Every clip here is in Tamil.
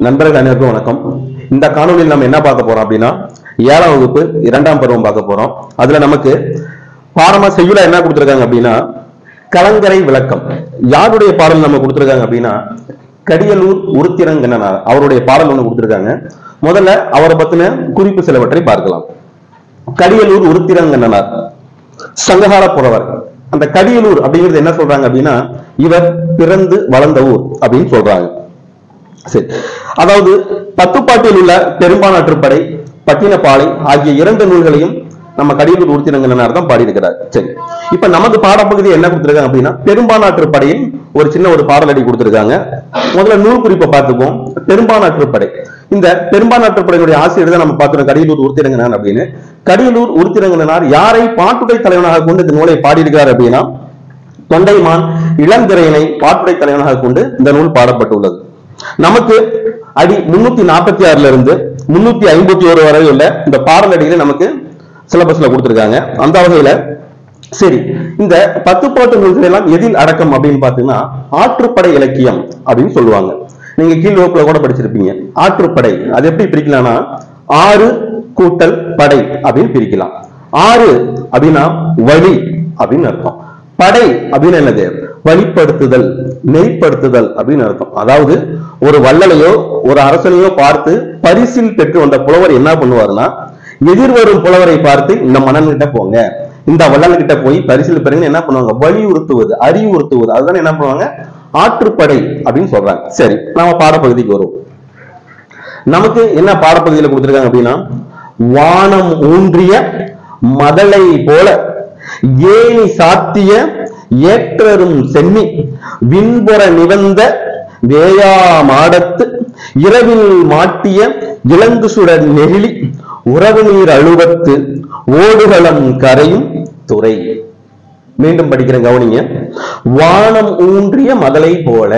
நண்பர்கள் அனைவருக்கும் வணக்கம் இந்த காணொலியில் நம்ம என்ன பார்க்க போறோம் அப்படின்னா ஏழாம் வகுப்பு இரண்டாம் பருவம் பார்க்க போறோம் அதுல நமக்கு பாடமா செய்யுளா என்ன கொடுத்திருக்காங்க அப்படின்னா கலங்கரை விளக்கம் யாருடைய பாடல் நம்ம கொடுத்திருக்காங்க அப்படின்னா கடியலூர் உருத்திரங்கண்ணனார் அவருடைய பாடல் ஒண்ணு கொடுத்திருக்காங்க முதல்ல அவரை பத்தின குறிப்பு சிலவற்றை பார்க்கலாம் கடியலூர் உருத்திரங்கண்ணனார் சங்ககால புலவர் அந்த கடியலூர் அப்படிங்கிறது என்ன சொல்றாங்க அப்படின்னா இவர் பிறந்து வளர்ந்த ஊர் அப்படின்னு சொல்றாங்க சரி அதாவது பத்துப்பாட்டில் உள்ள பெரும்பாலாற்றுப்படை பட்டினப்பாலை ஆகிய இரண்டு நூல்களையும் நம்ம கடியலூர் உறுத்தினங்கனார் தான் பாடியிருக்கிறார் சரி இப்ப நமக்கு பாடப்பகுதி என்ன கொடுத்திருக்காங்க அப்படின்னா பெரும்பாலாற்றுப்படையின் ஒரு சின்ன ஒரு பாடலடி கொடுத்திருக்காங்க முதல்ல நூல் குறிப்பை பார்த்துப்போம் பெரும்பாலாற்றுப்படை இந்த பெரும்பாலாற்றுப்படையினுடைய ஆசிரியர் தான் நம்ம பார்க்கிறோம் கடியலூர் உறுத்திரங்கனார் அப்படின்னு கடியலூர் உறுத்திரங்கனார் யாரை பாட்டுடை தலைவனாக கொண்டு இந்த நூலை பாடியிருக்கிறார் அப்படின்னா தொண்டைமான் இளந்திரையனை பாட்டுடை தலைவனாக கொண்டு இந்த நூல் பாடப்பட்டுள்ளது நமக்கு அடி முன்னூத்தி நாற்பத்தி ஆறுல இருந்து முன்னூத்தி ஐம்பத்தி ஒரு வரை உள்ள இந்த பாடல் அடிகளை நமக்கு சிலபஸ்ல கொடுத்திருக்காங்க அந்த வகையில சரி இந்த பத்து பாட்டு நூல்கள் எல்லாம் எதில் அடக்கம் அப்படின்னு பாத்தீங்கன்னா ஆற்றுப்படை இலக்கியம் அப்படின்னு சொல்லுவாங்க நீங்க கீழ் வகுப்புல கூட படிச்சிருப்பீங்க ஆற்றுப்படை அது எப்படி பிரிக்கலாம்னா ஆறு கூட்டல் படை அப்படின்னு பிரிக்கலாம் ஆறு அப்படின்னா வழி அப்படின்னு அர்த்தம் படை அப்படின்னு என்னது வழிப்படுத்துதல் நெறிப்படுத்துதல் அப்படின்னு அர்த்தம் அதாவது ஒரு வள்ளலையோ ஒரு அரசனையோ பார்த்து பரிசில் பெற்று வந்த புலவர் என்ன பண்ணுவாருன்னா எதிர்வரும் புலவரை பார்த்து இந்த மன்னன் கிட்ட போங்க இந்த வள்ளல் கிட்ட போய் பரிசில் பெறுங்க என்ன பண்ணுவாங்க வலியுறுத்துவது அறிவுறுத்துவது அதுதான் என்ன பண்ணுவாங்க ஆற்றுப்படை அப்படின்னு சொல்றாங்க சரி நாம பாடப்பகுதிக்கு வருவோம் நமக்கு என்ன பாடப்பகுதியில கொடுத்திருக்காங்க அப்படின்னா வானம் ஊன்றிய மதலை போல ஏணி சாத்திய ஏற்றரும் சென்னி விண்புற நிவந்த வேயா மாடத்து இரவில் மாட்டிய இளங்கு சுடர் நெகிழி உறவு நீர் அழுவத்து ஓடுகளம் கரையும் துறை மீண்டும் படிக்கிறேன் கவனிங்க வானம் ஊன்றிய மதலை போல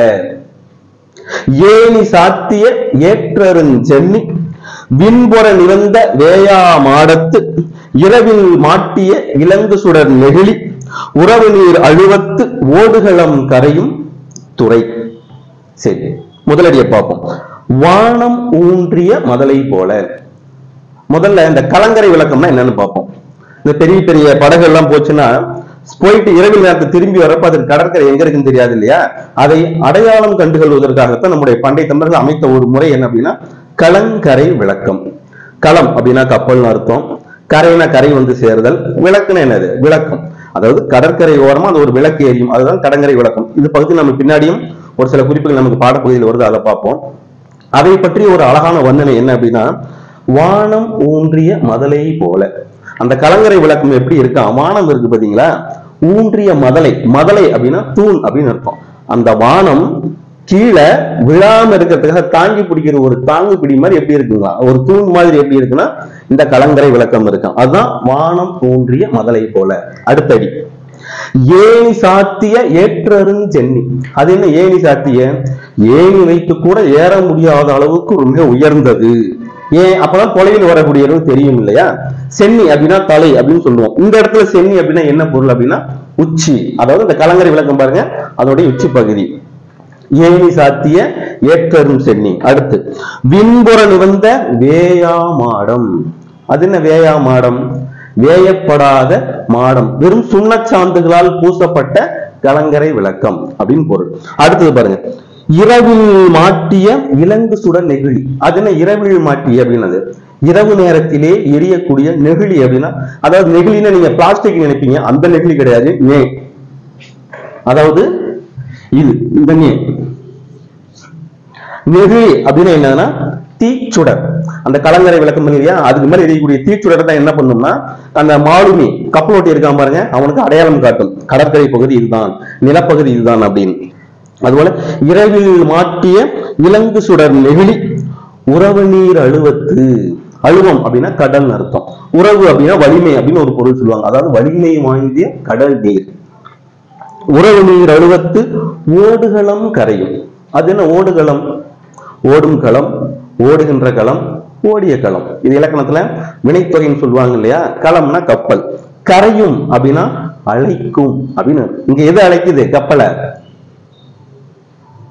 ஏணி சாத்திய ஏற்றருஞ் சென்னி விண்புற நிவந்த வேயா மாடத்து இரவில் மாட்டிய இலங்கு சுடர் நெகிழி உறவு நீர் அழுவத்து ஓடுகளம் கரையும் துறை சரி முதலடியை பார்ப்போம் வானம் ஊன்றிய மதலை போல முதல்ல இந்த கலங்கரை விளக்கம்னா என்னன்னு பார்ப்போம் இந்த பெரிய பெரிய படகு எல்லாம் போச்சுன்னா போயிட்டு இரவில் நேரத்தை திரும்பி வரப்ப அது கடற்கரை எங்க இருக்குன்னு தெரியாது இல்லையா அதை அடையாளம் கண்டுகொள்வதற்காகத்தான் நம்முடைய பண்டை தமிழர்கள் அமைத்த ஒரு முறை என்ன அப்படின்னா கலங்கரை விளக்கம் களம் அப்படின்னா கப்பல்னு அர்த்தம் கரைனா கரை வந்து சேருதல் விளக்குன்னு என்னது விளக்கம் அதாவது கடற்கரை ஓரமா அது ஒரு விளக்கு எரியும் அதுதான் கடற்கரை விளக்கம் இது பகுதி நம்ம பின்னாடியும் ஒரு சில குறிப்புகள் நமக்கு பாடப்பகுதியில் வருது அதை பார்ப்போம் அதை பற்றி ஒரு அழகான வர்ணனை என்ன அப்படின்னா வானம் ஊன்றிய மதலை போல அந்த கலங்கரை விளக்கம் எப்படி இருக்கு வானம் இருக்கு பாத்தீங்களா ஊன்றிய மதலை மதலை அப்படின்னா தூண் அப்படின்னு அர்த்தம் அந்த வானம் கீழே விழாம இருக்கிறதுக்காக தாங்கி பிடிக்கிற ஒரு தாங்கு பிடி மாதிரி எப்படி இருக்குங்களா ஒரு தூண் மாதிரி எப்படி இருக்குன்னா இந்த கலங்கரை விளக்கம் இருக்கும் அதுதான் வானம் ஊன்றிய மதலை போல அடுத்தடி ஏணி சாத்திய ஏற்றருங் சென்னி அது என்ன ஏணி சாத்திய ஏணி வைத்து கூட ஏற முடியாத அளவுக்கு ஒரு மிக உயர்ந்தது ஏன் அப்பதான் தொலைவில் வரக்கூடியது தெரியும் இல்லையா சென்னி அப்படின்னா தலை அப்படின்னு சொல்லுவோம் இந்த இடத்துல சென்னி அப்படின்னா என்ன பொருள் அப்படின்னா உச்சி அதாவது இந்த கலங்கரை விளக்கம் பாருங்க அதோடைய உச்சி பகுதி ஏணி சாத்திய ஏற்றரும் சென்னி அடுத்து விண்புற நிவந்த வேயா மாடம் அது என்ன வேயா மாடம் வேயப்படாத மாடம் வெறும் சுண்ணச்சாந்துகளால் பூசப்பட்ட கலங்கரை விளக்கம் அப்படின்னு பொருள் அடுத்தது பாருங்க இரவில் மாட்டிய இலங்கு சுடர் நெகிழி அது என்ன இரவில் மாட்டிய அப்படின்னது இரவு நேரத்திலே எரியக்கூடிய நெகிழி அப்படின்னா அதாவது நெகிழின்னா நீங்க பிளாஸ்டிக் நினைப்பீங்க அந்த நெகிழி கிடையாது நே அதாவது இது இந்த நே நெகிழி அப்படின்னு என்னன்னா தீச்சுடர் அந்த கலங்கரை விளக்கம் இல்லையா அதுக்கு மேல எரியக்கூடிய தீச்சுடர் தான் என்ன பண்ணும்னா அந்த மாலுமி கப்பலோட்டி இருக்கான் பாருங்க அவனுக்கு அடையாளம் காட்டும் கடற்கரை பகுதி இதுதான் நிலப்பகுதி இதுதான் அப்படின்னு அதுபோல இரவில் மாட்டிய இலங்கு சுடர் நெகிழி உறவு நீர் அழுவத்து அழுவம் அப்படின்னா கடல் அர்த்தம் உறவு அப்படின்னா வலிமை அப்படின்னு ஒரு பொருள் சொல்லுவாங்க அதாவது வலிமை வாய்ந்த கடல் நீர் உறவு நீர் அழுவத்து ஓடுகளம் கரையும் அது என்ன ஓடுகளம் ஓடும் களம் ஓடுகின்ற களம் ஓடிய களம் இது இலக்கணத்துல வினைத்துறைன்னு சொல்லுவாங்க இல்லையா களம்னா கப்பல் கரையும் அப்படின்னா அழைக்கும் அப்படின்னு இங்க எது அழைக்குது கப்பலை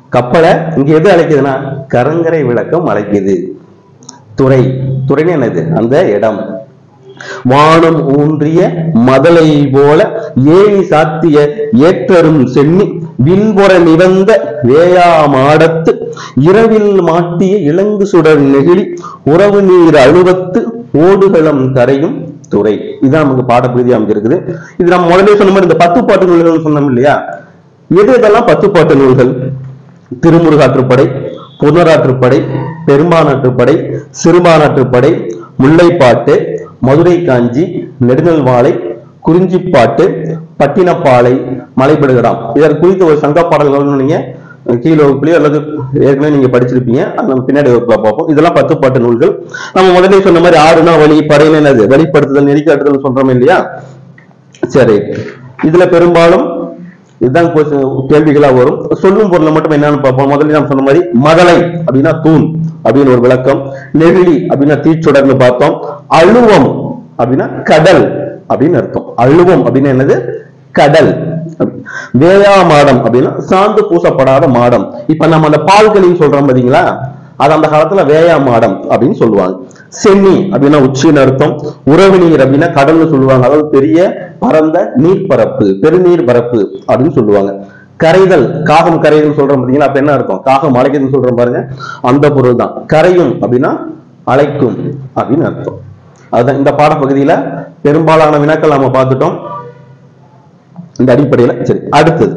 கப்பலை இங்க எது அழைக்குதுன்னா கரங்கரை விளக்கம் அழைக்குது துறை துறைன்னு என்னது அந்த இடம் வானம் ஊன்றிய மதலை போல ஏணி சாத்திய ஏற்றரும் சென்னி விண்புற நிவந்த வேயா மாடத்து இரவில் மாட்டிய இளங்கு சுடர் நெகிழி உறவு நீர் அழுவத்து ஓடுகளம் கரையும் துறை இதான் நமக்கு பாடப்பகுதி அமைஞ்சிருக்குது இது நம்ம முதல்ல சொன்ன மாதிரி இந்த பத்து பாட்டு நூல்கள் சொன்னோம் இல்லையா எது இதெல்லாம் பத்து பாட்டு நூல்கள் திருமுருகாற்றுப்படை புனராற்றுப்படை பெரும்பானாற்றுப்படை சிறுபானாற்றுப்படை முல்லைப்பாட்டு மதுரை காஞ்சி நெடுநல்வாளை குறிஞ்சிப்பாட்டு பட்டினப்பாலை மலைபடுகடாம் இதற்கு குறித்த ஒரு சங்க பாடல்கள் நீங்க கீழே வகுப்புலயோ அல்லது ஏற்கனவே நீங்க படிச்சிருப்பீங்க அது நம்ம பின்னாடி வகுப்புல பார்ப்போம் இதெல்லாம் பத்து பாட்டு நூல்கள் நம்ம முதல்ல சொன்ன மாதிரி ஆறுனா வழி பறையின என்னது வெளிப்படுத்துதல் நெறிக்காட்டுதல் சொல்றோம் இல்லையா சரி இதுல பெரும்பாலும் இதுதான் question- கேள்விகளா வரும் சொல்லும் பொருளை மட்டும் என்னன்னு பார்ப்போம் முதல்ல நான் சொன்ன மாதிரி மதலை அப்படின்னா தூண் அப்படின்னு ஒரு விளக்கம் நெகிழி அப்படின்னா தீச்சுடர்னு பார்த்தோம் அழுவம் அப்படின்னா கடல் அப்படின்னு அர்த்தம் அழுவம் அப்படின்னா என்னது கடல் வேயா மாடம் அப்படின்னா சாந்து பூசப்படாத மாடம் இப்ப நம்ம அந்த பால்களையும் சொல்றோம் பாத்தீங்களா அது அந்த காலத்துல வேயா மாடம் அப்படின்னு சொல்லுவாங்க சென்னி அப்படின்னா உச்சின்னு அர்த்தம் உறவு நீர் அப்படின்னா கடல்னு சொல்லுவாங்க அதாவது பெரிய பரந்த நீர்ப்பரப்பு பெருநீர் பரப்பு அப்படின்னு சொல்லுவாங்க கரைதல் காகம் கரைதல் சொல்றோம் பாத்தீங்களா அப்ப என்ன அர்த்தம் காகம் அழைக்குதுன்னு சொல்றோம் பாருங்க அந்த பொருள் தான் கரையும் அப்படின்னா அழைக்கும் அப்படின்னு அர்த்தம் அதுதான் இந்த பாடப்பகுதியில பெரும்பாலான வினாக்கள் நாம பார்த்துட்டோம் இந்த அடிப்படையில சரி அடுத்தது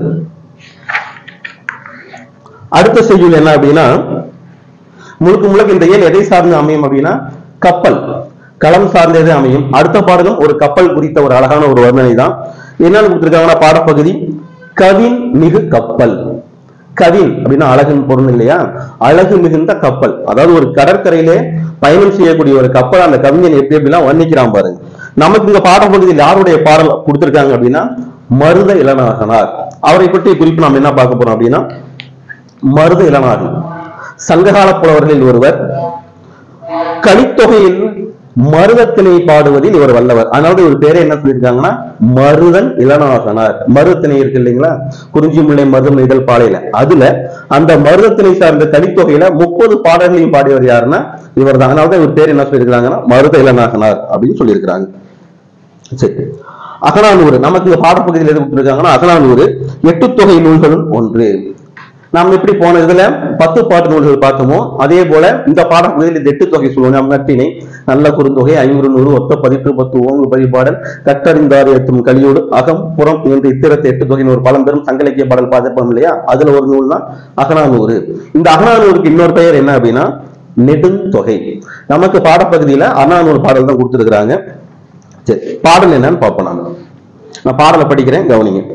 அடுத்த செய்யுள் என்ன அப்படின்னா முழுக்க முழுக்க இந்த இயல் எதை சார்ந்து அமையும் அப்படின்னா கப்பல் களம் சார்ந்தது அமையும் அடுத்த பாடலும் ஒரு கப்பல் குறித்த ஒரு அழகான ஒரு வர்ணனை தான் என்னன்னு கொடுத்திருக்காங்கன்னா பாடப்பகுதி கவின் மிகு கப்பல் கவின் அப்படின்னா அழகுன்னு பொருள் இல்லையா அழகு மிகுந்த கப்பல் அதாவது ஒரு கடற்கரையிலே பயணம் செய்யக்கூடிய ஒரு கப்பல் அந்த கவிஞன் எப்படி எப்படிலாம் வர்ணிக்கிறான் பாருங்க நமக்கு இந்த பாடப்பகுதியில் யாருடைய பாடல் கொடுத்திருக்காங்க அப்படின்னா மருத இளநாகனார் அவரை பற்றிய குறிப்பு நாம் என்ன பார்க்க போறோம் அப்படின்னா மருத இளநாகன் சங்ககால புலவர்களில் ஒருவர் கலித்தொகையில் மருதத்திணை பாடுவதில் இவர் வல்லவர் அதனால இவர் பேரை என்ன சொல்லியிருக்காங்கன்னா மருதன் இளநாகனார் மருதத்திணை இருக்கு இல்லைங்களா குறிஞ்சி முல்லை மருதம் இதழ் பாலையில அதுல அந்த மருதத்திணை சார்ந்த கலித்தொகையில முப்பது பாடல்களையும் பாடியவர் யாருன்னா இவர் தான் அதனால இவர் பேர் என்ன சொல்லியிருக்காங்கன்னா மருத இளநாகனார் அப்படின்னு சொல்லியிருக்கிறாங்க சரி அகநானூறு நமக்கு இந்த பாடப்பகுதியில் எது கொடுத்திருக்காங்கன்னா அகநானூறு எட்டு தொகை நூல்களும் ஒன்று நாம் எப்படி போன இதுல பத்து பாட்டு நூல்கள் பார்த்தோமோ அதே போல இந்த பாடப்பகுதியில் இந்த எட்டு தொகை சொல்லுவோம் நம் நட்டினை நல்ல குறுந்தொகை ஐநூறு நூறு ஒத்த பதிற்று பத்து ஓங்கு பதிப்பாடல் கற்றறிந்தார் எத்தும் கலியோடு அகம் புறம் என்று இத்திரத்தை எட்டு தொகையின் ஒரு பழம்பெரும் சங்கலக்கிய பாடல் பார்த்திருப்போம் இல்லையா அதுல ஒரு நூல் தான் அகநானூறு இந்த அகநானூருக்கு இன்னொரு பெயர் என்ன அப்படின்னா நெடுந்தொகை நமக்கு பாடப்பகுதியில அகநானூறு பாடல் தான் கொடுத்திருக்கிறாங்க சரி பாடல் என்னன்னு பார்ப்போம் நாம நான் பாடலை படிக்கிறேன் கவனிங்க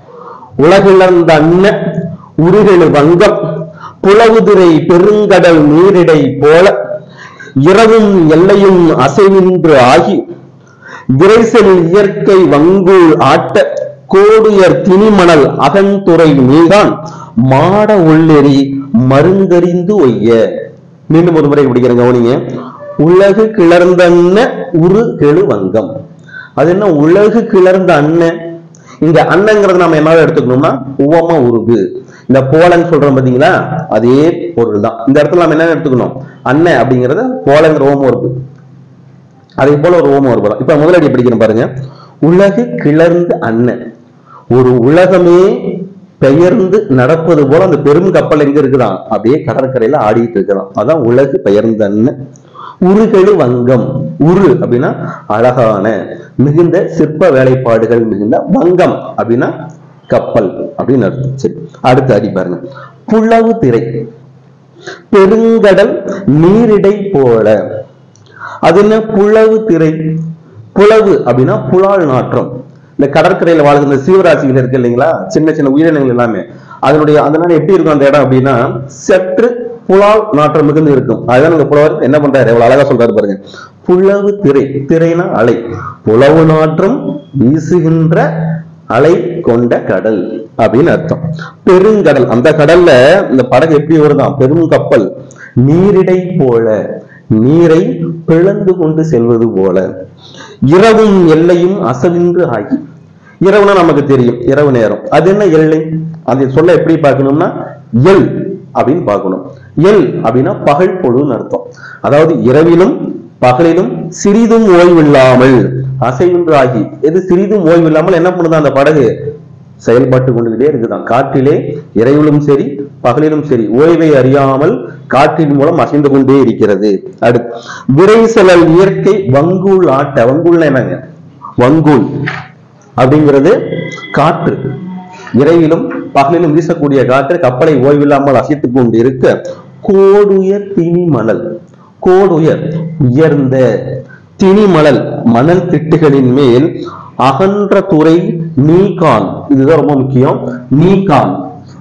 உலகிழந்த அன்ன உருகெழு வங்கம் புலவுதிரை பெருங்கடல் நீரிடை போல இரவும் எல்லையும் அசைவின்று ஆகி விரைசல் இயற்கை வங்கூழ் ஆட்ட கோடுயர் திணிமணல் அகன்துறை மீதான் மாட உள்ளெறி மருங்கறிந்து ஒய்ய மீண்டும் ஒரு முறை பிடிக்கிறேன் கவனிங்க உலகு கிளர்ந்தன்ன உரு கெழு வங்கம் அது என்ன உலகு கிளர்ந்த அண்ணன் இந்த அண்ணங்கிறது நம்ம என்னவா எடுத்துக்கணும்னா உவம உருவு இந்த போலன்னு சொல்றோம் பாத்தீங்களா அதே பொருள் தான் இந்த இடத்துல நம்ம என்ன எடுத்துக்கணும் அண்ணன் அப்படிங்கறது போலங்கிற ஓம உறுப்பு அதே போல ஒரு ஓம உறுப்பு தான் இப்ப முதலடி படிக்கிறேன் பாருங்க உலகு கிளர்ந்த அண்ணன் ஒரு உலகமே பெயர்ந்து நடப்பது போல அந்த பெரும் கப்பல் எங்க இருக்குதான் அப்படியே கடற்கரையில ஆடிட்டு இருக்கிறான் அதான் உலகு பெயர்ந்த அண்ணன் உருகெழு வங்கம் உரு அப்படின்னா அழகான மிகுந்த சிற்ப வேலைப்பாடுகள் மிகுந்த வங்கம் அப்படின்னா கப்பல் அப்படின்னு அர்த்தம் சரி அடுத்து அடி பாருங்க புலவு திரை பெருங்கடல் நீரிடை போல அது என்ன புலவு திரை புலவு அப்படின்னா புலால் நாற்றம் இந்த கடற்கரையில வாழ்கிற சீவராசிகள் இருக்கு இல்லைங்களா சின்ன சின்ன உயிரினங்கள் எல்லாமே அதனுடைய அதனால எப்படி இருக்கும் அந்த இடம் அப்படின்னா சற்று புலால் நாற்றம் மிகுந்து இருக்கும் அதுதான் இந்த புலவர் என்ன பண்றாரு எவ்வளவு அழகா சொல்றாரு பாருங்க புலவு திரை திரைனா அலை புலவு நாற்றம் வீசுகின்ற அலை கொண்ட கடல் அப்படின்னு அர்த்தம் பெருங்கடல் அந்த கடல்ல இந்த படகு எப்படி வருதாம் பெரும் கப்பல் நீரிடை போல நீரை பிளந்து கொண்டு செல்வது போல இரவும் எல்லையும் அசவின்று ஆகி இரவுனா நமக்கு தெரியும் இரவு நேரம் அது என்ன எல்லை அதை சொல்ல எப்படி பார்க்கணும்னா எல் அப்படின்னு பார்க்கணும் எல் அப்படின்னா பகல் பொழுதுன்னு அர்த்தம் அதாவது இரவிலும் பகலிலும் சிறிதும் ஓய்வில்லாமல் அசைவின்றாகி எது சிறிதும் ஓய்வில்லாமல் என்ன பண்ணுது அந்த படகு செயல்பட்டு கொண்டுகிட்டே இருக்குதான் காற்றிலே இரவிலும் சரி பகலிலும் சரி ஓய்வை அறியாமல் காற்றின் மூலம் அசைந்து கொண்டே இருக்கிறது அடுத்து விரைசலல் இயற்கை வங்கூல் ஆட்ட வங்கூல்னா என்னங்க வங்கூல் அப்படிங்கிறது காற்று இரவிலும் பகலிலும் வீசக்கூடிய காற்று கப்பலை ஓய்வில்லாமல் அசைத்துக் கொண்டு இருக்க கோடுயர் திணிமணல் கோடுயர் உயர்ந்த திணிமணல் மணல் திட்டுகளின் மேல் அகன்ற துறை நீகான் இதுதான் ரொம்ப முக்கியம் நீகான்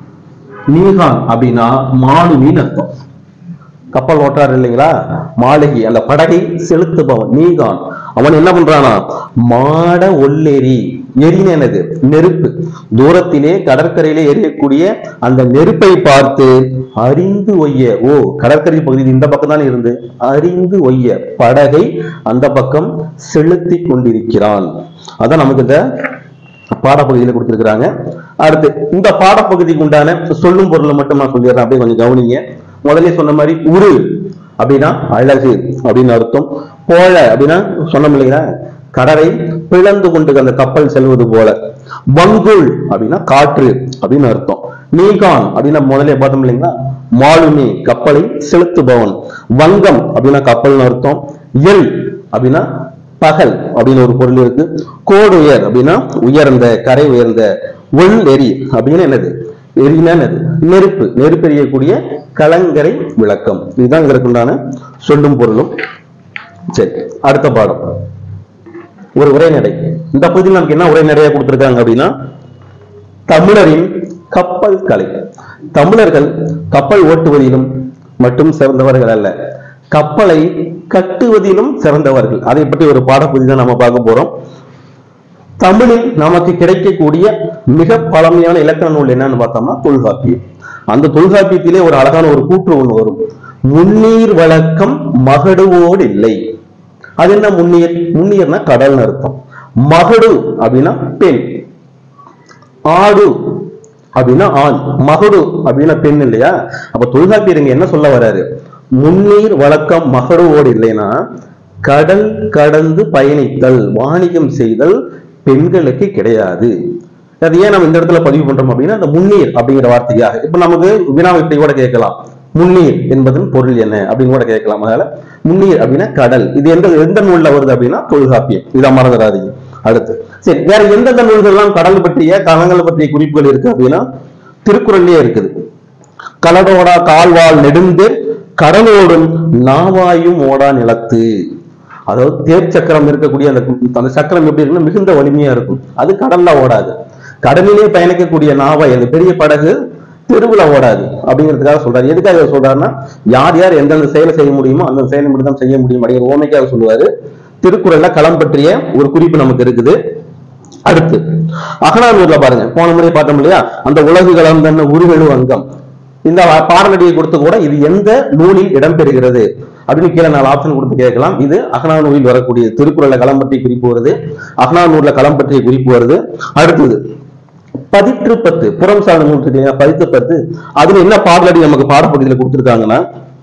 நீகான் அப்படின்னா மாலுமின்னு அர்த்தம் கப்பல் ஓட்டார் இல்லைங்களா மாளிகை அந்த படகை செலுத்துபவன் நீகான் அவன் என்ன பண்றானா மாட ஒல்லெறி எரின என்னது நெருப்பு தூரத்திலே கடற்கரையிலே எரியக்கூடிய அந்த நெருப்பை பார்த்து அறிந்து ஒய்ய ஓ கடற்கரை பகுதி இந்த பக்கம் தான் இருந்து அறிந்து ஒய்ய படகை அந்த பக்கம் செலுத்தி கொண்டிருக்கிறான் அதான் நமக்கு இந்த பாடப்பகுதியில கொடுத்திருக்கிறாங்க அடுத்து இந்த பாடப்பகுதிக்கு உண்டான சொல்லும் பொருளை மட்டும் நான் சொல்லிடுறேன் அப்படியே கொஞ்சம் கவனிங்க முதல்ல சொன்ன மாதிரி உரு அப்படின்னா அழகு அப்படின்னு அர்த்தம் போல அப்படின்னா சொன்னோம் இல்லைங்களா கடலை பிளந்து கொண்டு அந்த கப்பல் செல்வது போல வங்குள் அப்படின்னா காற்று அப்படின்னு அர்த்தம் நீகான் அப்படின்னா முதல்ல பார்த்தோம் இல்லைங்களா மாலுமி கப்பலை செலுத்துபவன் வங்கம் அப்படின்னா கப்பல்னு அர்த்தம் எல் அப்படின்னா பகல் அப்படின்னு ஒரு பொருள் இருக்கு கோடு உயர் அப்படின்னா உயர்ந்த கரை உயர்ந்த உள் எரி அப்படின்னு என்னது எரினா என்னது நெருப்பு நெருப்பு எரியக்கூடிய கலங்கரை விளக்கம் இதுதான் இதற்கு உண்டான சொல்லும் பொருளும் சரி அடுத்த பாடம் ஒரு உரைநடை இந்த பகுதியில் நமக்கு என்ன உரைநடையா கொடுத்திருக்காங்க அப்படின்னா தமிழரின் கப்பல் கலை தமிழர்கள் கப்பல் ஓட்டுவதிலும் மட்டும் சிறந்தவர்கள் அல்ல கப்பலை கட்டுவதிலும் சிறந்தவர்கள் அதை பற்றி ஒரு பாடப்பகுதி தான் நம்ம பார்க்க போறோம் தமிழில் நமக்கு கிடைக்கக்கூடிய மிக பழமையான இலக்கண நூல் என்னன்னு பார்த்தோம்னா தொல்காப்பியம் அந்த தொல்காப்பியத்திலே ஒரு அழகான ஒரு கூற்று ஒண்ணு வரும் முன்னீர் வழக்கம் மகடுவோடு இல்லை அது என்ன முன்னீர் முன்னீர்னா கடல்னு அர்த்தம் மகடு அப்படின்னா பெண் ஆடு அப்படின்னா ஆண் மகடு அப்படின்னா பெண் இல்லையா அப்ப தொல்காப்பியர் இங்க என்ன சொல்ல வராரு முன்னீர் வழக்கம் மகடுவோடு இல்லைன்னா கடல் கடந்து பயணித்தல் வாணிகம் செய்தல் பெண்களுக்கு கிடையாது அது ஏன் நம்ம இந்த இடத்துல பதிவு பண்றோம் அப்படின்னா அந்த முன்னீர் அப்படிங்கிற வார்த்தையாக இப்ப நமக்கு வினாவை இப்படி கூட கேட்கலாம் முன்னீர் என்பதன் பொருள் என்ன அப்படின்னு கூட கேட்கலாம் அதனால முன்னீர் அப்படின்னா கடல் இது எந்த எந்த நூல்ல வருது அப்படின்னா தொல்காப்பியம் இதை மறந்துடாதீங்க அடுத்து சரி வேற எந்தெந்த நூல்கள்லாம் கடல் பற்றிய களங்கள் பற்றிய குறிப்புகள் இருக்கு அப்படின்னா திருக்குறள்லயே இருக்குது கடலோடா கால்வால் நெடுந்து கடலோடும் நாவாயும் ஓடா நிலத்து அதாவது தேர் சக்கரம் இருக்கக்கூடிய அந்த அந்த சக்கரம் எப்படி இருக்குன்னா மிகுந்த வலிமையா இருக்கும் அது கடல்ல ஓடாது கடலிலே பயணிக்கக்கூடிய நாவாய் அந்த பெரிய படகு தெருவுல ஓடாது அப்படிங்கிறதுக்காக சொல்றாரு எதுக்காக இவர் சொல்றாருன்னா யார் யார் எந்தெந்த செயலை செய்ய முடியுமோ அந்த செயலை மட்டும் தான் செய்ய முடியும் அப்படிங்கிற ஓமைக்காக சொல்லுவாரு திருக்குறள்ல களம் பற்றிய ஒரு குறிப்பு நமக்கு இருக்குது அடுத்து அகனானூர்ல பாருங்க போன முறை பார்த்தோம் இல்லையா அந்த உலகு கலந்த உருவெழு அங்கம் இந்த பாடநடிகை கொடுத்து கூட இது எந்த நூலில் இடம்பெறுகிறது அப்படின்னு கீழே நாலு ஆப்ஷன் கொடுத்து கேட்கலாம் இது அகனானூரில் வரக்கூடிய திருக்குறள்ல களம் பற்றி குறிப்பு வருது அகனானூர்ல களம் பற்றிய குறிப்பு வருது அடுத்தது பதிற்று பத்து புறம் சார்ந்த நூல் இருக்கு இல்லையா பதித்து பத்து அதுல என்ன பாடலடி நமக்கு பாடப்பகுதியில கொடுத்திருக்காங்கன்னா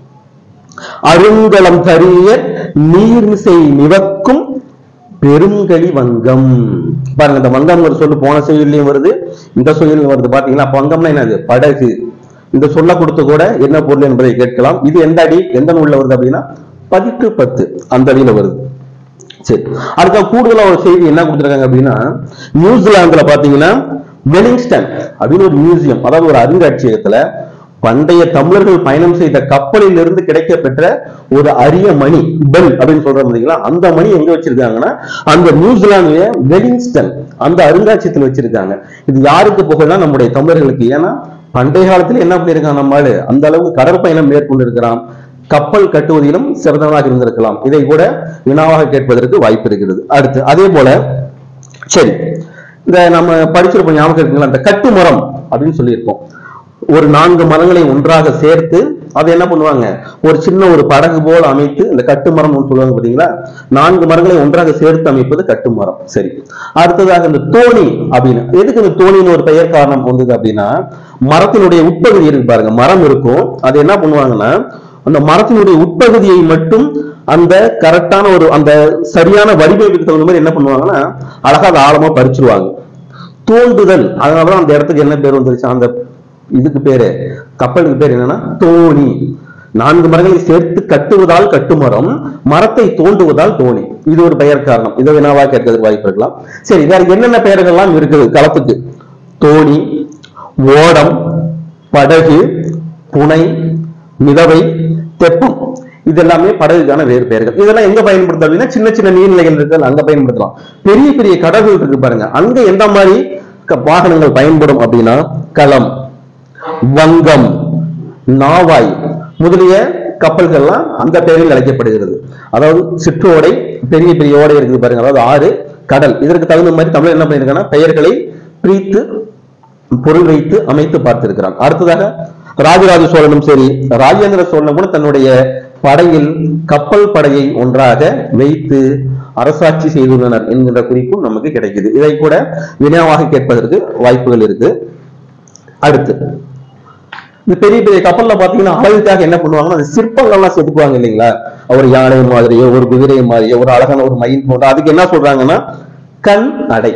அருங்கலம் தரிய நீர்மிசை நிவக்கும் பெருங்கலி வங்கம் பாருங்க இந்த வங்கம் ஒரு சொல்லு போன செயல்லையும் வருது இந்த செயலும் வருது பாத்தீங்களா அப்ப வங்கம்னா என்னது படகு இந்த சொல்ல கொடுத்து கூட என்ன பொருள் என்பதை கேட்கலாம் இது எந்த அடி எந்த நூல்ல வருது அப்படின்னா பதிட்டு பத்து அந்த அடியில வருது சரி அடுத்த கூடுதலா ஒரு செய்தி என்ன கொடுத்துருக்காங்க அப்படின்னா நியூசிலாந்துல பாத்தீங்கன்னா வெலிங்ஸ்டன் அப்படின்னு ஒரு மியூசியம் அதாவது ஒரு அருங்காட்சியகத்துல பண்டைய தமிழர்கள் பயணம் செய்த கப்பலில் இருந்து கிடைக்க பெற்ற ஒரு அரிய மணி பெல் அப்படின்னு சொல்றோம் இல்லைங்களா அந்த மணி எங்க வச்சிருக்காங்கன்னா அந்த நியூசிலாந்துல வெலிங்ஸ்டன் அந்த அருங்காட்சியகத்தில் வச்சிருக்காங்க இது யாருக்கு புகழ்னா நம்முடைய தமிழர்களுக்கு ஏன்னா பண்டைய காலத்துல என்ன பண்ணிருக்கான் நம்மால அந்த அளவுக்கு கடற்பயணம் மேற்கொண்டு இருக்கிறான் கப்பல் கட்டுவதிலும் சிறந்தவனாக இருந்திருக்கலாம் இதை கூட வினாவாக கேட்பதற்கு வாய்ப்பு இருக்கிறது அடுத்து அதே போல சரி இந்த நம்ம படிச்சிருப்போம் ஞாபகம் இருக்குங்களா இந்த கட்டு மரம் அப்படின்னு சொல்லியிருப்போம் ஒரு நான்கு மரங்களை ஒன்றாக சேர்த்து அதை என்ன பண்ணுவாங்க ஒரு சின்ன ஒரு படகு போல அமைத்து இந்த கட்டுமரம் சொல்லுவாங்க பாத்தீங்களா நான்கு மரங்களை ஒன்றாக சேர்த்து அமைப்பது கட்டுமரம் சரி அடுத்ததாக இந்த தோணி அப்படின்னு எதுக்கு இந்த தோணின்னு ஒரு பெயர் காரணம் வந்தது அப்படின்னா மரத்தினுடைய உட்பகுதி இருக்கு பாருங்க மரம் இருக்கும் அது என்ன பண்ணுவாங்கன்னா அந்த மரத்தினுடைய உட்பகுதியை மட்டும் அந்த கரெக்டான ஒரு அந்த சரியான வடிவமைப்புக்கு தகுந்த மாதிரி என்ன பண்ணுவாங்கன்னா அழகா அதை ஆழமா பறிச்சிருவாங்க தோண்டுதல் அதனாலதான் அந்த இடத்துக்கு என்ன பேர் வந்துருச்சு அந்த இதுக்கு பேரு கப்பலுக்கு பேர் என்னன்னா தோணி நான்கு மரங்களை சேர்த்து கட்டுவதால் கட்டுமரம் மரத்தை தோண்டுவதால் தோணி இது ஒரு பெயர் காரணம் இதை வினாவா கேட்கறதுக்கு வாய்ப்பு இருக்கலாம் சரி வேற என்னென்ன பெயர்கள்லாம் இருக்குது களத்துக்கு தோணி ஓடம் படகு புனை மிதவை தெப்பம் இது எல்லாமே படகுக்கான வேறு பெயர்கள் இதெல்லாம் எங்க பயன்படுத்தலாம் அப்படின்னா சின்ன சின்ன நீர்நிலைகள் இருக்கு அங்க பயன்படுத்தலாம் பெரிய பெரிய கடல்கள் இருக்கு பாருங்க அங்க எந்த மாதிரி க- வாகனங்கள் பயன்படும் அப்படின்னா களம் வங்கம் நாவாய் முதலிய கப்பல்கள்லாம் அந்த பெயரில் அழைக்கப்படுகிறது அதாவது சிற்றோடை பெரிய பெரிய ஓடை இருக்குது பாருங்க அதாவது ஆறு கடல் இதற்கு தகுந்த மாதிரி தமிழ் என்ன பண்ணிருக்காங்கன்னா பெயர்களை பிரித்து பொருள் வைத்து அமைத்து பார்த்திருக்கிறான் அடுத்ததாக ராஜராஜ சோழனும் சரி ராஜேந்திர சோழனும் கூட தன்னுடைய படையில் கப்பல் படையை ஒன்றாக வைத்து அரசாட்சி செய்துள்ளனர் என்கின்ற குறிப்பும் நமக்கு கிடைக்குது இதை கூட வினாவாக கேட்பதற்கு வாய்ப்புகள் இருக்கு அடுத்து இந்த பெரிய பெரிய கப்பல்ல பாத்தீங்கன்னா அழகுக்காக என்ன பண்ணுவாங்கன்னா அந்த சிற்பங்கள்லாம் செதுக்குவாங்க இல்லைங்களா ஒரு யானை மாதிரியோ ஒரு குதிரை மாதிரியோ ஒரு அழகான ஒரு மயில் போன்ற அதுக்கு என்ன சொல்றாங்கன்னா கண் அடை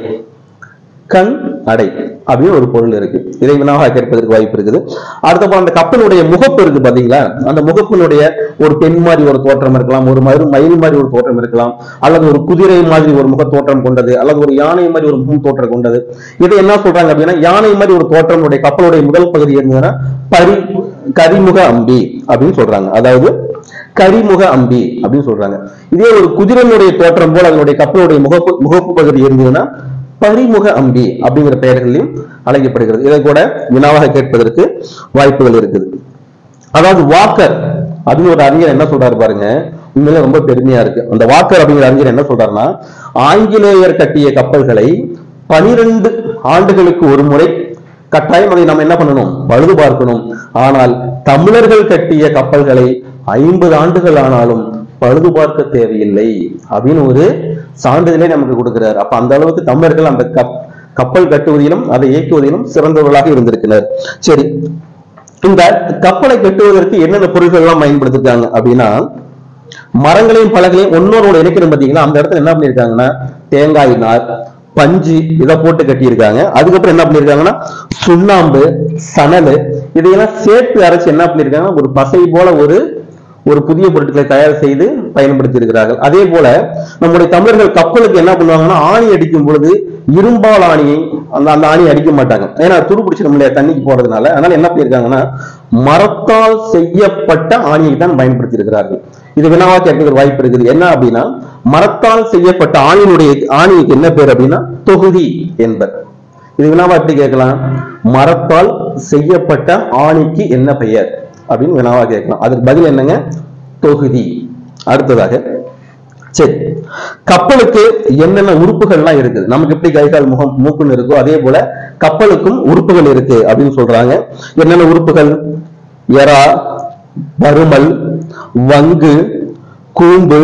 கண் அடை அப்படின்னு ஒரு பொருள் இருக்கு இதை வினாவாக கேட்பதற்கு வாய்ப்பு இருக்குது அடுத்த அந்த கப்பலுடைய முகப்பு இருக்கு பாத்தீங்களா அந்த முகப்பினுடைய ஒரு பெண் மாதிரி ஒரு தோற்றம் இருக்கலாம் ஒரு மறு மயில் மாதிரி ஒரு தோற்றம் இருக்கலாம் அல்லது ஒரு குதிரை மாதிரி ஒரு முக தோற்றம் கொண்டது அல்லது ஒரு யானை மாதிரி ஒரு முகம் தோற்றம் கொண்டது இதை என்ன சொல்றாங்க அப்படின்னா யானை மாதிரி ஒரு தோற்றம் உடைய கப்பலுடைய முதல் பகுதி இருந்ததுன்னா பரி கரிமுக அம்பி அப்படின்னு சொல்றாங்க அதாவது கரிமுக அம்பி அப்படின்னு சொல்றாங்க இதே ஒரு குதிரையினுடைய தோற்றம் போல அதனுடைய கப்பலுடைய முகப்பு முகப்பு பகுதி இருந்ததுன்னா பரிமுக அம்பி அப்படிங்கிற பெயர்களையும் அழைக்கப்படுகிறது இதை கூட வினாவாக கேட்பதற்கு வாய்ப்புகள் இருக்குது அதாவது வாக்கர் அப்படின்னு ஒரு அறிஞர் என்ன சொல்றாரு பாருங்க உண்மையில ரொம்ப பெருமையா இருக்கு அந்த வாக்கர் அப்படிங்கிற அறிஞர் என்ன சொல்றாருன்னா ஆங்கிலேயர் கட்டிய கப்பல்களை பனிரெண்டு ஆண்டுகளுக்கு ஒரு முறை கட்டாயம் அதை நம்ம என்ன பண்ணணும் பழுது பார்க்கணும் ஆனால் தமிழர்கள் கட்டிய கப்பல்களை ஐம்பது ஆண்டுகள் ஆனாலும் பழுது பார்க்க தேவையில்லை அப்படின்னு ஒரு சான்றிதழை நமக்கு கொடுக்கிறார் அப்ப அந்த அளவுக்கு தமிழர்கள் அந்த கப் கப்பல் கட்டுவதிலும் அதை இயக்குவதிலும் சிறந்தவர்களாக இருந்திருக்கிறார் சரி இந்த கப்பலை கட்டுவதற்கு என்னென்ன பொருட்கள் எல்லாம் பயன்படுத்திருக்காங்க அப்படின்னா மரங்களையும் பலகையும் ஒன்னோரோட இணைக்கிறது பாத்தீங்கன்னா அந்த இடத்துல என்ன பண்ணிருக்காங்கன்னா தேங்காய் நார் பஞ்சு இதை போட்டு கட்டியிருக்காங்க அதுக்கப்புறம் என்ன பண்ணிருக்காங்கன்னா சுண்ணாம்பு சணல் இதையெல்லாம் சேர்த்து அரைச்சு என்ன பண்ணிருக்காங்கன்னா ஒரு பசை போல ஒரு ஒரு புதிய பொருட்களை தயார் செய்து பயன்படுத்தி இருக்கிறார்கள் அதே போல நம்முடைய தமிழர்கள் கப்பலுக்கு என்ன பண்ணுவாங்கன்னா ஆணி அடிக்கும் பொழுது இரும்பால் ஆணியை அந்த அந்த ஆணி அடிக்க மாட்டாங்க ஏன்னா துரு பிடிச்சிடும் இல்லையா தண்ணிக்கு போறதுனால அதனால என்ன பண்ணியிருக்காங்கன்னா மரத்தால் செய்யப்பட்ட ஆணியை தான் பயன்படுத்தி இருக்கிறார்கள் இது வினாவா கேட்கறதுக்கு வாய்ப்பு இருக்குது என்ன அப்படின்னா மரத்தால் செய்யப்பட்ட ஆணியினுடைய ஆணிக்கு என்ன பேர் அப்படின்னா தொகுதி என்பர் இது வினாவா எப்படி கேட்கலாம் மரத்தால் செய்யப்பட்ட ஆணிக்கு என்ன பெயர் அப்படின்னு வினாவா கேட்கலாம் அதுக்கு பதில் என்னங்க தொகுதி அடுத்ததாக சரி கப்பலுக்கு என்னென்ன உறுப்புகள்லாம் இருக்குது நமக்கு எப்படி கை கால் முகம் மூக்குன்னு இருக்கோ அதே போல கப்பலுக்கும் உறுப்புகள் இருக்கு அப்படின்னு சொல்றாங்க என்னென்ன உறுப்புகள் எறா பருமல் வங்கு கூம்பு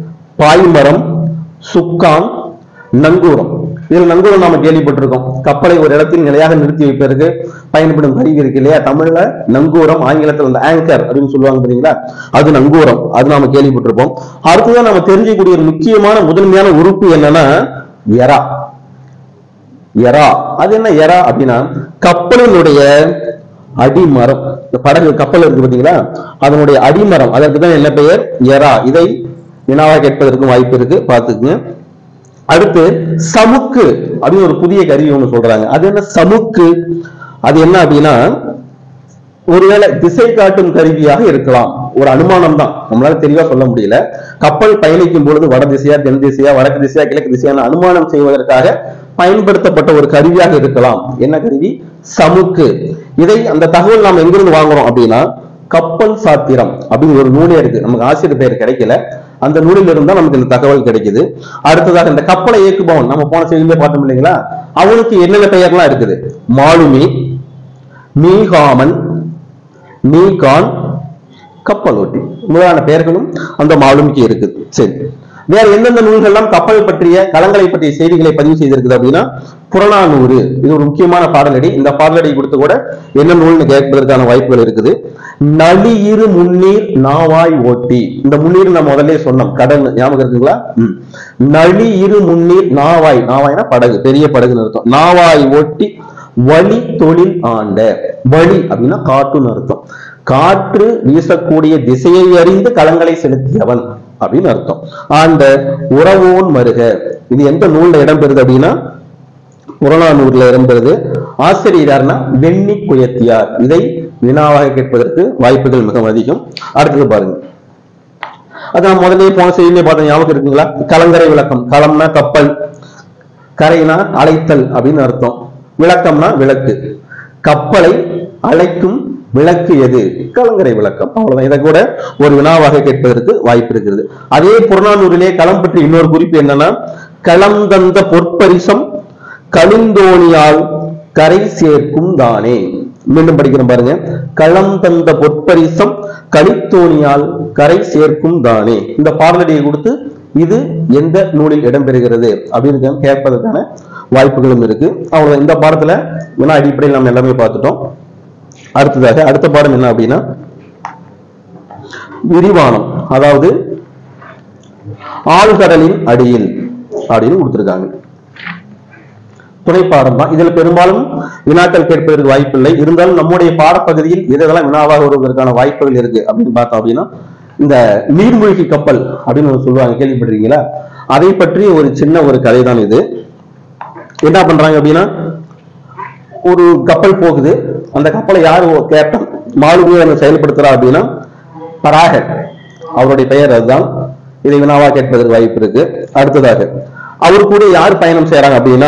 பாய்மரம் சுக்கான் நங்கூரம் இதில் நங்கூரம் நாம கேள்விப்பட்டிருக்கோம் கப்பலை ஒரு இடத்தில் நிலையாக நிறுத்தி வைப்பதற்கு பயன்படும் கருவி இருக்கு இல்லையா தமிழ்ல நங்கூரம் ஆங்கிலத்தில் அந்த ஆங்கர் அப்படின்னு சொல்லுவாங்க பாத்தீங்களா அது நங்கூரம் அது நாம கேள்விப்பட்டிருப்போம் அடுத்ததான் நாம தெரிஞ்சுக்கூடிய ஒரு முக்கியமான முதன்மையான உறுப்பு என்னன்னா எறா எறா அது என்ன எறா அப்படின்னா கப்பலினுடைய அடிமரம் இந்த படகு கப்பல் இருக்கு பாத்தீங்களா அதனுடைய அடிமரம் அதற்கு தான் என்ன பெயர் எறா இதை வினாவா கேட்பதற்கும் வாய்ப்பு இருக்கு பார்த்துக்குங்க அடுத்து சமுக்கு அப்படின்னு ஒரு புதிய கருவி ஒண்ணு சொல்றாங்க அது என்ன சமுக்கு அது என்ன அப்படின்னா ஒருவேளை திசை காட்டும் கருவியாக இருக்கலாம் ஒரு அனுமானம் தான் நம்மளால தெளிவா சொல்ல முடியல கப்பல் பயணிக்கும் பொழுது வட திசையா தென் திசையா வடக்கு திசையா கிழக்கு திசையான அனுமானம் செய்வதற்காக பயன்படுத்தப்பட்ட ஒரு கருவியாக இருக்கலாம் என்ன கருவி சமுக்கு இதை அந்த தகவல் நாம் எங்கிருந்து வாங்குறோம் அப்படின்னா கப்பல் சாத்திரம் அப்படின்னு ஒரு நூலே இருக்கு நமக்கு ஆசிரியர் பெயர் கிடைக்கல அந்த நூலில் இருந்தா நமக்கு இந்த தகவல் கிடைக்குது அடுத்ததாக இந்த கப்பலை இயக்குபவன் நம்ம போன செய்தியிலே பார்த்தோம் இல்லைங்களா அவனுக்கு என்னென்ன பெயர்லாம் இருக்குது மாலுமி மீகாமன் மீகான் கப்பலோட்டி முதலான பெயர்களும் அந்த மாலுமிக்கு இருக்குது சரி வேற எந்தெந்த நூல்கள்லாம் கப்பல் பற்றிய களங்களை பற்றிய செய்திகளை பதிவு செய்திருக்குது அப்படின்னா புறநானூறு இது ஒரு முக்கியமான பாடலடி இந்த பாடலடி கொடுத்து கூட என்ன நூல்னு கேட்பதற்கான வாய்ப்புகள் இருக்குது நளியிரு முன்னீர் நாவாய் ஓட்டி இந்த முன்னீர் நம்ம முதல்ல சொன்னோம் கடல் ஞாபகம் இருக்குங்களா ம். நளி இரு முன்னீர் நாவாய் நாவாய்னா படகு பெரிய படகுன்னு அர்த்தம் நாவாய் ஓட்டி வழி தொழில் ஆண்ட வழி அப்படின்னா காட்டுன்னு அர்த்தம் காற்று வீசக்கூடிய திசையை அறிந்து களங்களை செலுத்தியவன் அப்படின்னு அர்த்தம் ஆண்ட உறவோன் மருக இது எந்த நூல்ல இடம்பெறுது அப்படின்னா புறநானூர்ல இடம்பெறுது ஆசிரியர் யாருன்னா வெண்ணி குயத்தியார் இதை வினாவாக கேட்பதற்கு வாய்ப்புகள் மிக அதிகம் அடுத்தது பாருங்க அது நான் முதல்லயே போன செய்தியிலே பார்த்த ஞாபகம் இருக்குங்களா கலங்கரை விளக்கம் களம்னா கப்பல் கரைனா அழைத்தல் அப்படின்னு அர்த்தம் விளக்கம்னா விளக்கு கப்பலை அழைக்கும் விளக்கு எது கலங்கரை விளக்கம் அவ்வளவுதான் இதை கூட ஒரு வினாவாக கேட்பதற்கு வாய்ப்பு இருக்கிறது அதே புறநானூரிலே களம் பற்றி இன்னொரு குறிப்பு என்னன்னா களம் தந்த பொற்பரிசம் கலிந்தோணியால் கரை சேர்க்கும் தானே மீண்டும் படிக்கிறோம் பாருங்க களம் தந்த பொற்பரிசம் கலித்தோணியால் கரை சேர்க்கும் தானே இந்த பாடலடியை கொடுத்து இது எந்த நூலில் இடம்பெறுகிறது அப்படின்னு கேட்பதற்கான வாய்ப்புகளும் இருக்கு அவ்வளவுதான் இந்த பாடத்துல வினா அடிப்படையில் நம்ம எல்லாமே பார்த்துட்டோம் அடுத்ததாக அடுத்த பாடம் என்ன அப்படின்னா விரிவானம் அதாவது ஆழ்கடலின் அடியில் அப்படின்னு கொடுத்திருக்காங்க துணைப்பாடம் தான் இதுல பெரும்பாலும் வினாக்கள் கேட்பதற்கு வாய்ப்பில்லை இருந்தாலும் நம்முடைய பாடப்பகுதியில் எதெல்லாம் வினாவாக வருவதற்கான வாய்ப்புகள் இருக்கு அப்படின்னு பார்த்தோம் அப்படின்னா இந்த நீர்மூழ்கி கப்பல் அப்படின்னு ஒண்ணு சொல்லுவாங்க கேள்விப்பட்டிருக்கீங்களா அதை பற்றி ஒரு சின்ன ஒரு கதை தான் இது என்ன பண்றாங்க அப்படின்னா ஒரு கப்பல் போகுது அந்த கப்பலை யாரு கேப்டன் மாலுமியை அதை செயல்படுத்துறா அப்படின்னா பராகர் அவருடைய பெயர் அதுதான் இதை வினாவா கேட்பதற்கு வாய்ப்பு இருக்கு அடுத்ததாக அவர் கூட யார் பயணம் செய்யறாங்க அப்படின்னா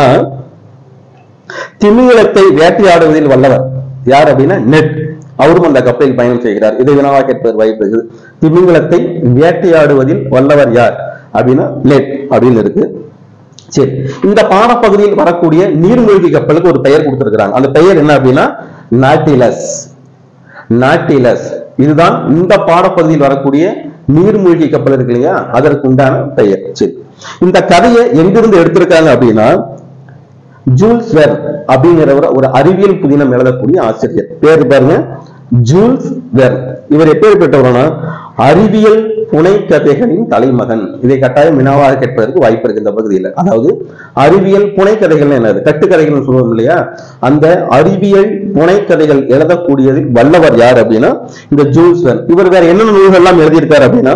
திமிங்கலத்தை வேட்டையாடுவதில் வல்லவர் யார் அப்படின்னா நெட் அவரும் அந்த கப்பலில் பயணம் செய்கிறார் இதை வினாவா கேட்பதற்கு வாய்ப்பு இருக்குது திமிங்கலத்தை வேட்டையாடுவதில் வல்லவர் யார் அப்படின்னா நெட் அப்படின்னு இருக்கு சரி இந்த பாடப்பகுதியில் வரக்கூடிய நீர்மூழ்கி கப்பலுக்கு ஒரு பெயர் கொடுத்திருக்கிறாங்க அந்த பெயர் என்ன அப்படின்னா நாட்டிலஸ் நாட்டிலஸ் இதுதான் இந்த பாடப்பகுதியில் வரக்கூடிய நீர்மூழ்கி கப்பல் இருக்கு இல்லையா அதற்கு உண்டான பெயர் சரி இந்த கதையை எங்கிருந்து எடுத்திருக்காங்க அப்படின்னா ஜூல்ஸ் வெர் அப்படிங்கிறவர் ஒரு அறிவியல் புதினம் எழுதக்கூடிய ஆசிரியர் பேர் பாருங்க ஜூல்ஸ் வெர் இவர் எப்பேற்பட்டவர்னா அறிவியல் புனைக்கதைகளின் தலைமகன் இதை கட்டாயம் வினாவாக கேட்பதற்கு வாய்ப்பு இருக்கு இந்த பகுதியில் அதாவது அறிவியல் புனைக்கதைகள் என்னது கட்டுக்கதைகள் சொல்லுவோம் இல்லையா அந்த அறிவியல் புனைக்கதைகள் எழுதக்கூடியதில் வல்லவர் யார் அப்படின்னா இந்த ஜூல்ஸ் வெர்ன் இவர் வேற என்னென்ன நூல்கள் எல்லாம் எழுதியிருக்காரு அப்படின்னா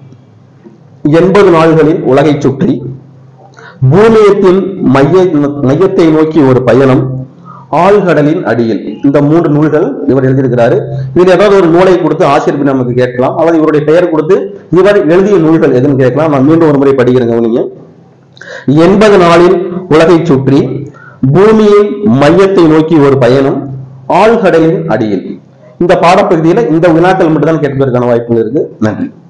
எண்பது நாள்களில் உலகை சுற்றி பூமியத்தின் மைய மையத்தை நோக்கி ஒரு பயணம் ஆழ்கடலின் அடியில் இந்த மூன்று நூல்கள் இவர் எழுதியிருக்கிறாரு இதுல ஏதாவது ஒரு நூலை கொடுத்து ஆசிரியர் நமக்கு கேட்கலாம் அல்லது இவருடைய பெயர் கொடுத்து இவர் எழுதிய நூல்கள் எதுன்னு கேட்கலாம் நான் மீண்டும் ஒரு முறை படிக்கிறேங்க நீங்க எண்பது நாளில் உலகை சுற்றி பூமியின் மையத்தை நோக்கி ஒரு பயணம் ஆழ்கடலின் அடியில் இந்த பாடப்பகுதியில இந்த வினாக்கள் மட்டும்தான் கேட்பதற்கான வாய்ப்புகள் இருக்கு நன்றி